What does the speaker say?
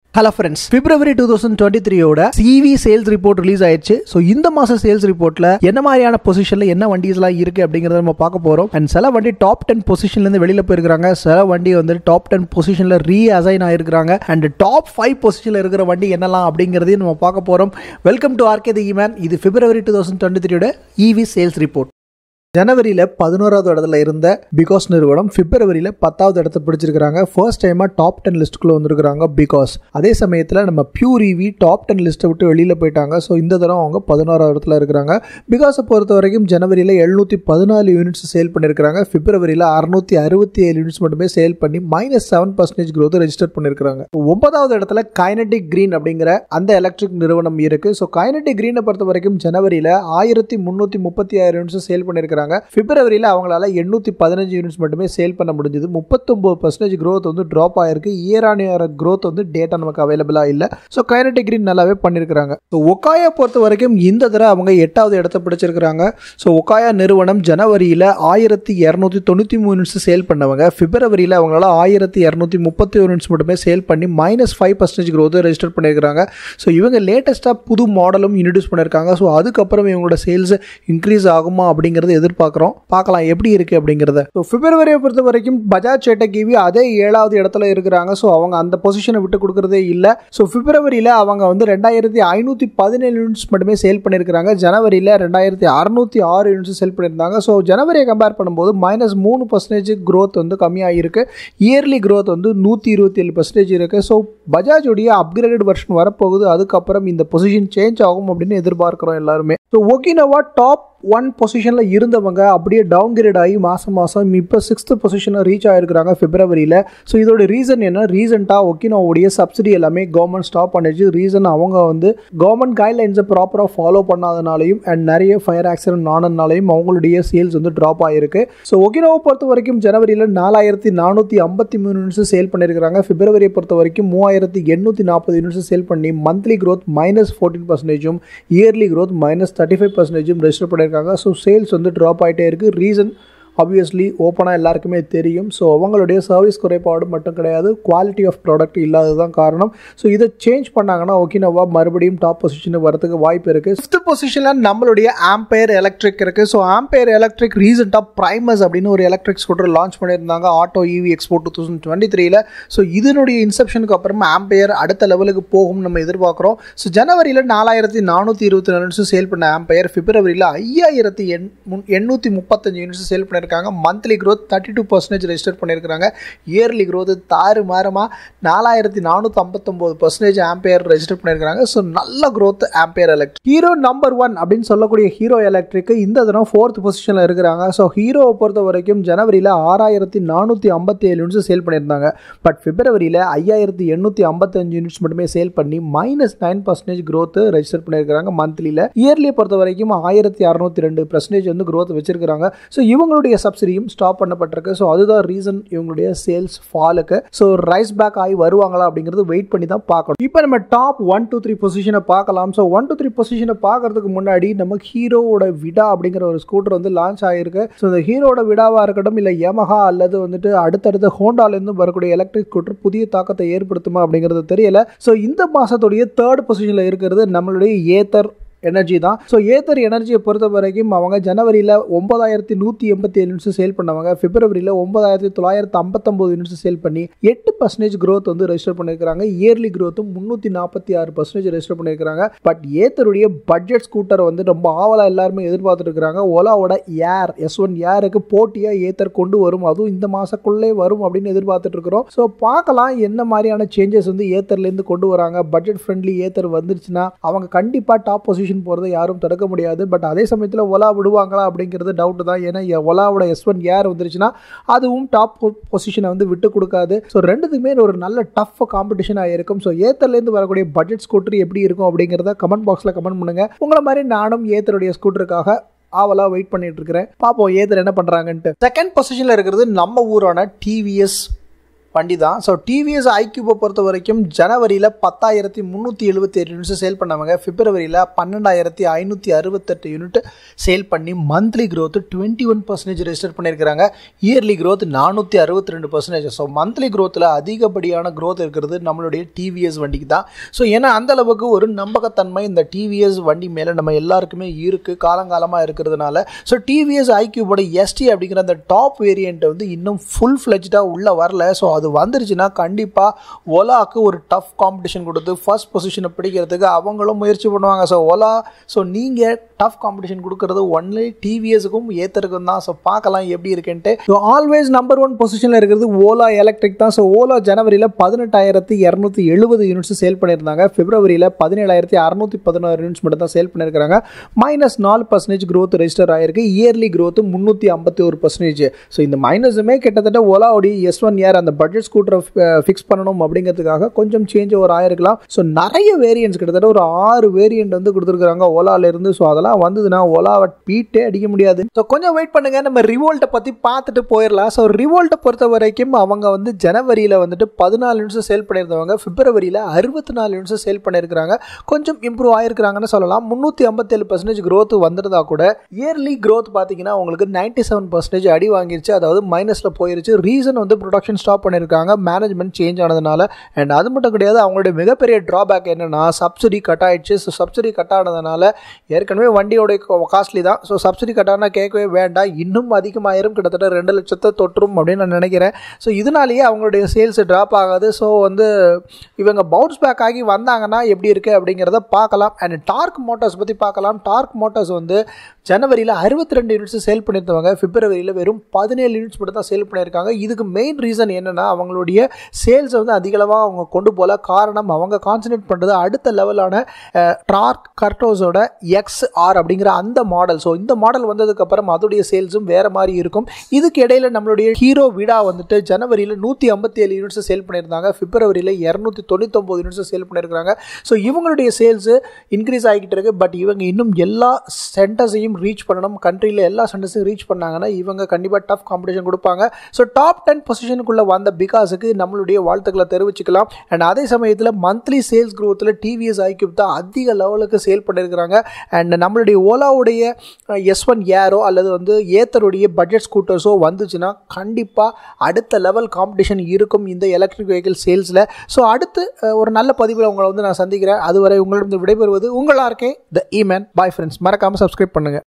hello friends February two thousand twenty த்ரீயோட சிவி sales report release ஆயிடுச்சு ஸோ இந்த மாசம் சேல்ஸ் ரிப்போர்ட்ல என்ன மாதிரியான பொசிஷன்ல என்ன வண்டிஸ்லாம் இருக்கு அப்படிங்கறத நம்ம பார்க்க போறோம் அண்ட் சில வண்டி டாப் டென் பொசிஷன்ல இருந்து வெளியில போயிருக்காங்க சில வண்டி வந்து டாப் டென் பொசிஷன்ல ரீ அசைன் ஆயிருக்காங்க அண்ட் டாப் ஃபைவ் பொசிஷன்ல இருக்கிற வண்டி என்னலாம் அப்படிங்கறதையும் நம்ம பார்க்க போறோம் welcome to RK the man இது பிப்ரவரி டூ தௌசண்ட் டுவெண்ட்டி த்ரீயோட இவி சேல்ஸ் ரிப்போர்ட் ஜனவரியில் பதினோராவது இடத்துல இருந்த பிகாஸ் நிறுவனம் பிப்ரவரியில் பத்தாவது இடத்த பிடிச்சிருக்காங்க ஃபர்ஸ்ட் டைமாக டாப் டென் லிஸ்ட்டுக்குள்ளே வந்திருக்காங்க பிகாஸ் அதே சமயத்தில் நம்ம பியூர் இவி டாப் டென் லிஸ்ட்டை விட்டு வெளியில் போயிட்டாங்க ஸோ இந்த தடவை அவங்க பதினோராவது இடத்துல இருக்கிறாங்க பிகாஸை பொறுத்த வரைக்கும் ஜனவரியில் எழுநூற்றி பதினாலு யூனிட்ஸ் சேல் பண்ணியிருக்காங்க பிப்ரவரியில் அறுநூத்தி அறுபத்தி ஏழு யூனிட்ஸ் மட்டுமே சேல் பண்ணி minus seven percentage growth register பண்ணியிருக்காங்க ஒன்பதாவது இடத்துல கைனடிக் கிரீன் அப்படிங்கிற அந்த எலக்ட்ரிக் நிறுவனம் இருக்கு ஸோ கைனடிக் கிரீனை பொறுத்த வரைக்கும் ஜனவரியில் ஆயிரத்தி முந்நூற்றி முப்பத்தி ஆயிரம் யூனிட்ஸ் சேல் பண்ணியிருக்காங்க பிப்ரவரியில் அவங்களால எண்ணூற்றி பதினஞ்சு யூனிட்ஸ் மட்டுமே சேல் பண்ண முடிஞ்சது முப்பத்தொம்பது பர்சன்டேஜ் growth வந்து ட்ராப் ஆயிருக்கு இயர் ஆன் இயர் growth வந்து டேட்டா நமக்கு அவைலபிளாக இல்லை ஸோ கைனடிக் கிரீன் நல்லாவே பண்ணியிருக்காங்க ஸோ ஒக்காயா பொறுத்த வரைக்கும் இந்த தடவை அவங்க எட்டாவது இடத்த பிடிச்சிருக்கிறாங்க ஸோ ஒக்காயா நிறுவனம் ஜனவரியில் ஆயிரத்தி இரநூத்தி தொண்ணூற்றி மூணு யூனிட்ஸ் சேல் பண்ணவங்க பிப்ரவரியில் அவங்களால ஆயிரத்தி இரநூத்தி முப்பத்தி யூனிட்ஸ் மட்டுமே சேல் பண்ணி minus five percentage growth register பண்ணியிருக்காங்க ஸோ இவங்க லேட்டஸ்ட்டாக புது மாடலும் இன்ட்ரடியூஸ் பண்ணியிருக்காங்க ஸோ அதுக்கப்புறம் இவங்களோட சேல்ஸ் இன்க்ரீஸ் ஆகுமா அப்படிங்கிறத எதிர்பார்க்குறோம் பார்க்கலாம் எப்படி இருக்குது அப்படிங்கிறத ஸோ பிப்ரவரியை பொறுத்த வரைக்கும் பஜாஜ் சேட்டை கிவி அதே ஏழாவது இடத்துல இருக்கிறாங்க ஸோ அவங்க அந்த பொசிஷனை விட்டு கொடுக்குறதே இல்லை ஸோ பிப்ரவரியில் அவங்க வந்து ரெண்டாயிரத்தி ஐநூற்றி பதினேழு யூனிட்ஸ் மட்டுமே சேல் பண்ணியிருக்காங்க ஜனவரியில் ரெண்டாயிரத்தி அறுநூத்தி ஆறு யூனிட்ஸ் சேல் பண்ணியிருந்தாங்க ஸோ ஜனவரியை கம்பேர் பண்ணும்போது மைனஸ் மூணு பர்சன்டேஜ் growth வந்து கம்மியாக இருக்கு இயர்லி growth வந்து நூற்றி இருபத்தி ஏழு பர்சன்டேஜ் இருக்குது ஸோ பஜாஜுடைய அப்கிரேடட் வெர்ஷன் வரப்போகுது அதுக்கப்புறம் இந்த பொசிஷன் சேஞ்ச் ஆகும் அப்படின்னு எதிர்பார்க்குறோம் எல்லாருமே ஸோ ஒகினவா டாப் ஒன் பொசிஷனில் இருந்தவங்க அப்படியே டவுன் கிரேட் ஆகி மாதம் மாதம் இப்போ சிக்ஸ்த்து பொசிஷனை ரீச் ஆகிருக்கிறாங்க பிப்ரவரியில் ஸோ இதோட ரீசன் என்ன ரீசெண்டாக ஒக்கினோவுடைய சப்சிடி எல்லாமே கவர்மெண்ட் ஸ்டாப் பண்ணிச்சு ரீசன் அவங்க வந்து கவர்மெண்ட் கைட்லைன்ஸை ப்ராப்பராக ஃபாலோ பண்ணாதனாலையும் அண்ட் நிறைய ஃபயர் ஆக்சிடென்ட் ஆனதுனாலையும் அவங்களுடைய சேல்ஸ் வந்து ட்ராப் ஆகிருக்கு ஸோ ஒக்கினோவை பொறுத்த வரைக்கும் ஜனவரியில் நாலாயிரத்தி நானூற்றி ஐம்பத்தி மூணு யூனிட்ஸ் சேல் பண்ணியிருக்காங்க பிப்ரவரியை பொறுத்த வரைக்கும் மூவாயிரத்தி எண்ணூற்றி நாற்பது யூனிட்ஸ் சேல் பண்ணி மந்த்லி growth மைனஸ் ஃபோர்டீன் பர்சன்டேஜும் yearly growth minus thirty five பர்சன்டேஜும் ரெஜிஸ்டர் பண்ணியிருக்காங்க ஸோ சேல்ஸ் வந்து ட்ராப் ஆகிட்டே இருக்குது ரீசன் ஆப்வியஸ்லி ஓப்பனாக எல்லாருக்குமே தெரியும் ஸோ அவங்களுடைய சர்வீஸ் குறைபாடு மட்டும் கிடையாது குவாலிட்டி ஆஃப் ப்ராடக்ட் இல்லாதது தான் காரணம் ஸோ இதை சேஞ்ச் பண்ணாங்கன்னா ஓகேனவா மறுபடியும் டாப் பொசிஷனுக்கு வரதுக்கு வாய்ப்பு இருக்குது ஃபிஃப்த் பொசிஷனில் நம்மளுடைய ஆம்பேர் எலக்ட்ரிக் இருக்குது ஸோ ஆம்பேர் எலக்ட்ரிக் ரீசெண்டாக ப்ரைமஸ் அப்படின்னு ஒரு எலக்ட்ரிக் ஸ்கூட்டர் லான்ச் பண்ணியிருந்தாங்க auto EV expo two thousand twenty த்ரீல ஸோ இதனுடைய இன்செப்ஷனுக்கு அப்புறமா ஆம்பையர் அடுத்த லெவலுக்கு போகும் நம்ம எதிர்பார்க்குறோம் ஸோ ஜனவரியில் நாலாயிரத்தி நானூற்றி இருபத்தி நாலு யூனிட்ஸ் சேல் பண்ண ஆம்பையர் பிப்ரவரியில் ஐயாயிரத்தி எண் எண்ணூற்றி முப்பத்தஞ்சு யூனிட்ஸ் சேல் பண்ணியிருக்காங்க monthly growth thirty two percentage register பண்ணியிருக்காங்க இயர்லி growth தாறு மாறமாக நாலாயிரத்தி நானூற்றி ஐம்பத்தொம்போது பர்சன்டேஜ் ஆம்பையர் ரெஜிஸ்டர் பண்ணியிருக்காங்க ஸோ நல்ல growth Ampere electric hero number one அப்படின்னு சொல்லக்கூடிய ஹீரோ எலக்ட்ரிக் இந்த தினம் ஃபோர்த் பொசிஷனில் இருக்கிறாங்க ஸோ ஹீரோவை பொறுத்த வரைக்கும் ஜனவரியில் ஆறாயிரத்தி நானூற்றி ஐம்பத்தி ஏழு யூனிட்ஸ் சேல் பண்ணியிருந்தாங்க பட் பிப்ரவரியில் ஐயாயிரத்தி எண்ணூற்றி ஐம்பத்தஞ்சு யூனிட்ஸ் மட்டுமே சேல் பண்ணி minus nine percentage growth register பண்ணியிருக்காங்க மந்த்லியில் இயர்லியை பொறுத்த வரைக்கும் ஆயிரத்தி அறநூற்றி ரெண்டு பர்சன்டேஜ் வந்து growth வச்சிருக்காங்க ஸோ இவங்களுடைய சப்சிடியும் ஸ்டாப் பண்ணப்பட்டிருக்கு ஸோ அதுதான் ரீசன் இவங்களுடைய சேல்ஸ் ஃபாலுக்கு ஸோ ரைஸ் பேக் ஆகி வருவாங்களா அப்படிங்கிறது வெயிட் பண்ணி தான் பார்க்கணும் இப்போ நம்ம டாப் ஒன் டூ த்ரீ பொசிஷனை பார்க்கலாம் ஸோ ஒன் டூ த்ரீ பொசிஷனை பார்க்கறதுக்கு முன்னாடி நம்ம ஹீரோவோட விடா அப்படிங்கிற ஒரு ஸ்கூட்டர் வந்து லான்ச் ஆகிருக்கு ஸோ இந்த ஹீரோட விடாவாக இருக்கட்டும் இல்லை யமஹா அல்லது வந்துட்டு அடுத்தடுத்த ஹோண்டாலேருந்து வரக்கூடிய எலக்ட்ரிக் ஸ்கூட்டர் புதிய தாக்கத்தை ஏற்படுத்துமா அப்படிங்கிறது தெரியல ஸோ இந்த மாதத்துடைய தேர்ட் பொசிஷனில் இருக்கிறது நம்மளுடைய ஏத்தர் எனர்ஜி தான் ஸோ ஏத்தர் எனர்ஜியை பொறுத்த வரைக்கும் அவங்க ஜனவரியில் ஒன்பதாயிரத்தி நூற்றி எண்பத்தி ஏழு யூனிட்ஸ் சேல் பண்ணவங்க பிப்ரவரியில் ஒன்பதாயிரத்தி தொள்ளாயிரத்தி ஐம்பத்தொம்போது யூனிட்ஸ் சேல் பண்ணி எட்டு பர்சன்டேஜ் growth வந்து ரெஜிஸ்டர் பண்ணியிருக்காங்க இயர்லி growthம் முந்நூற்றி நாற்பத்தி ஆறு பர்சன்டேஜ் ரெஜிஸ்டர் பண்ணியிருக்காங்க பட் ஏத்தருடைய பட்ஜெட் ஸ்கூட்டர் வந்து ரொம்ப ஆவலாக எல்லாருமே எதிர்பார்த்துட்டு இருக்காங்க ஓலாவோட ஏர் எஸ் ஒன் ஏருக்கு போட்டியாக ஏத்தர் கொண்டு வரும் அதுவும் இந்த மாதக்குள்ளே வரும் அப்படின்னு எதிர்பார்த்துட்டு இருக்கிறோம் ஸோ பார்க்கலாம் என்ன மாதிரியான சேஞ்சஸ் வந்து ஏத்தர்லேருந்து கொண்டு வராங்க பட்ஜெட் ஃப்ரெண்ட்லி ஏத்தர் வந்துருச்சுன்னா அவங்க கண்டிப்பாக டாப் பொசிஷன் போகிறத யாரும் தடுக்க முடியாது பட் அதே சமயத்தில் ஒலா விடுவாங்களா அப்படிங்கிறது டவுட் தான் ஏன்னா எ- ஒலாவோட எஸ் ஒன் ஏர் வந்துருச்சுன்னா அதுவும் டாப் பொசிஷனை வந்து விட்டு கொடுக்காது ஸோ ரெண்டுத்துக்குமே ஒரு நல்ல டஃப் காம்படிஷனாக இருக்கும் ஸோ ஏத்தர்லேருந்து வரக்கூடிய பட்ஜெட் ஸ்கூட்டர் எப்படி இருக்கும் அப்படிங்கிறத கமெண்ட் பாக்ஸில் கமெண்ட் பண்ணுங்க உங்களை மாதிரி நானும் ஏத்தருடைய ஸ்கூட்டருக்காக ஆவலா வெயிட் பண்ணிட்டு இருக்கிறேன் பாப்போம் ஏதர் என்ன பண்றாங்கன்ட்டு செகண்ட் பொசிஷன்ல இருக்கிறது நம்ம ஊரான டிவிஎஸ் வண்டி தான் ஸோ டிவிஎஸ் ஐக்யூபை பொறுத்த வரைக்கும் ஜனவரியில் பத்தாயிரத்தி முந்நூற்றி எழுபத்தி ஏழு யூனிட்ஸ் சேல் பண்ணாங்க பிப்ரவரியில் பன்னெண்டாயிரத்தி ஐநூற்றி அறுபத்தெட்டு யூனிட் சேல் பண்ணி monthly growth twenty one percentage register பண்ணியிருக்கிறாங்க இயர்லி growth நானூற்றி அறுபத்தி ரெண்டு பர்சன்டேஜ் ஸோ மந்த்லி growthல அதிகப்படியான growth இருக்கிறது நம்மளுடைய டிவிஎஸ் வண்டிக்கு தான் ஸோ ஏன்னா அந்த அளவுக்கு ஒரு நம்பகத்தன்மை இந்த டிவிஎஸ் வண்டி மேலே நம்ம எல்லாருக்குமே இருக்குது காலங்காலமாக இருக்கிறதுனால ஸோ டிவிஎஸ் ஐக்யூபோட எஸ்டி அப்படிங்கிற அந்த டாப் வேரியண்ட் வந்து இன்னும் ஃபுல் ஃப்ளெஜ்டாக உள்ளே வரல ஸோ அது வந்துருச்சுன்னா கண்டிப்பாக ஓலாக்கு ஒரு டஃப் காம்படிஷன் கொடுத்து ஃபர்ஸ்ட் பொசிஷனை பிடிக்கிறதுக்கு அவங்களும் முயற்சி பண்ணுவாங்க ஸோ ஓலா ஸோ நீங்கள் டஃப் காம்படிஷன் கொடுக்கறது ஒன்லி டிவிஎஸுக்கும் ஏத்தருக்கும் தான் ஸோ பார்க்கலாம் எப்படி இருக்குன்ட்டு ஸோ ஆல்வேஸ் நம்பர் ஒன் பொசிஷனில் இருக்கிறது ஓலா எலக்ட்ரிக் தான் ஸோ ஓலா ஜனவரியில் பதினெட்டாயிரத்தி இரநூத்தி எழுபது யூனிட்ஸ் சேல் பண்ணியிருந்தாங்க பிப்ரவரியில் பதினேழாயிரத்தி அறுநூத்தி பதினாறு யூனிட்ஸ் மட்டும் தான் சேல் பண்ணியிருக்காங்க மைனஸ் நாலு பர்சன்டேஜ் growth ரெஜிஸ்டர் ஆயிருக்கு இயர்லி growth முந்நூற்றி ஐம்பத்தி ஒரு பர்சன்டேஜ் ஸோ இந்த மைனஸுமே கிட்டத்தட்ட ஓலாவுடைய எஸ் ஒன் இயர் அந்த பட்ஜெட் ஸ்கூட்டரை ஃபிக்ஸ் பண்ணணும் அப்படிங்கிறதுக்காக கொஞ்சம் சேஞ்ச் ஒரு ஆயிருக்கலாம் ஸோ நிறைய வேரியன்ஸ் கிட்டத்தட்ட ஒரு ஆறு வேரியன்ட் வந்து கொடுத்துருக்காங்க ஓலால இருந்து ஸோ அதெல்லாம் வந்ததுன்னா ஓலாவை பீட்டே அடிக்க முடியாது ஸோ கொஞ்சம் வெயிட் பண்ணுங்க நம்ம ரிவோல்ட்டை பற்றி பார்த்துட்டு போயிடலாம் ஸோ ரிவோல்ட்டை பொறுத்த வரைக்கும் அவங்க வந்து ஜனவரியில் வந்துட்டு பதினாலு யூனிட்ஸ் சேல் பண்ணியிருந்தவங்க பிப்ரவரியில் அறுபத்தி நாலு யூனிட்ஸ் சேல் பண்ணியிருக்கிறாங்க கொஞ்சம் இம்ப்ரூவ் ஆயிருக்கிறாங்கன்னு சொல்லலாம் முந்நூற்றி ஐம்பத்தேழு பர்சன்டேஜ் growth வந்திருந்தா கூட இயர்லி growth பார்த்தீங்கன்னா உங்களுக்கு நைன்டி செவன் பர்சன்டேஜ் அடி வாங்கிருச்சு அதாவது மைனஸில் போயிருச்சு ரீசன் வந்து ப்ரொடக்ஷன் ஸ்டாப் பண்ணியிருக்காங்க மேனேஜ்மெண்ட் சேஞ்ச் ஆனதுனால அண்ட் அது மட்டும் கிடையாது அவங்களுடைய மிகப்பெரிய ட்ராபேக் என்னன்னா சப்சிடி கட் ஆயிடுச்சு ஸோ சப்சிடி கட் ஆனதுனால ஏற்கனவே வண்டியோட காஸ்ட்லி தான் ஸோ சப்சிடி கட் ஆனால் கேட்கவே வேண்டாம் இன்னும் அதிகமாயிரும் கிட்டத்தட்ட ரெண்டு லட்சத்தை தொற்றும் அப்படின்னு நான் நினைக்கிறேன் ஸோ இதனாலேயே அவங்களுடைய சேல்ஸ் ட்ராப் ஆகாது ஸோ வந்து இவங்க பவுன்ஸ் பேக் ஆகி வந்தாங்கன்னா எப்படி இருக்குது அப்படிங்கிறத பார்க்கலாம் அண்ட் டார்க் மோட்டார்ஸ் பற்றி பார்க்கலாம் டார்க் மோட்டார்ஸ் வந்து ஜனவரியில் அறுபத்தி ரெண்டு யூனிட்ஸ் சேல் பண்ணியிருந்தவங்க பிப்ரவரியில் வெறும் பதினேழு யூனிட்ஸ் மட்டும் தான் சேல் பண்ணியிருக்காங்க இதுக்கு மெயின் ரீசன் என்னென்னா அவங்களுடைய சேல்ஸை வந்து அதிகளவாக அவங்க கொண்டு போகல காரணம் அவங்க கான்சன்ட்ரேட் பண்ணுறது அடுத்த லெவலான டார்க் கர்டோஸோட எக்ஸ் ஆர் அப்படிங்கிற அந்த மாடல் ஸோ இந்த மாடல் வந்ததுக்கப்புறம் அதோடைய சேல்ஸும் வேறு மாதிரி இருக்கும் இதுக்கு இடையில நம்மளுடைய ஹீரோ விடா வந்துட்டு ஜனவரியில் நூற்றி ஐம்பத்தி ஏழு யூனிட்ஸ் சேல் பண்ணியிருந்தாங்க பிப்ரவரியில் இரநூத்தி தொண்ணூத்தொம்பது யூனிட்ஸ் சேல் பண்ணியிருக்காங்க ஸோ இவங்களுடைய சேல்ஸு இன்க்ரீஸ் ஆகிக்கிட்டு இருக்கு பட் இவங்க இன்னும் எல்லா சென்டர்ஸையும் ரீச் பண்ணணும் கண்ட்ரியில் எல்லா சென்டர்ஸையும் ரீச் பண்ணாங்கன்னா இவங்க கண்டிப்பாக டஃப் காம்படிஷன் கொடுப்பாங்க ஸோ டாப் டென் பொசிஷனுக்குள்ளே வந்த பிகாஸுக்கு நம்மளுடைய வாழ்த்துக்களை தெரிவிச்சுக்கலாம் அண்ட் அதே சமயத்தில் மந்த்லி சேல்ஸ் க்ரோத்தில் டிவிஎஸ் ஐக்யூப் தான் அதிக லெவலுக்கு சேல் பண்ணியிருக்கிறாங்க அண்ட் நம்மளுடைய ஓலாவுடைய எஸ் ஒன் ஏரோ அல்லது வந்து ஏத்தருடைய பட்ஜெட் ஸ்கூட்டர்ஸோ வந்துச்சுன்னா கண்டிப்பாக அடுத்த லெவல் காம்படிஷன் இருக்கும் இந்த எலக்ட்ரிக் வெஹிக்கிள் சேல்ஸில் ஸோ அடுத்து அஹ், ஒரு நல்ல பதிவில் உங்களை வந்து நான் சந்திக்கிறேன் அதுவரை உங்களிடம் விடைபெறுவது உங்களா இருக்கேன் த இமேன் பாய் ஃப்ரெண்ட்ஸ் மறக்காமல் சப்ஸ்கிரைப் பண்ணுங்கள்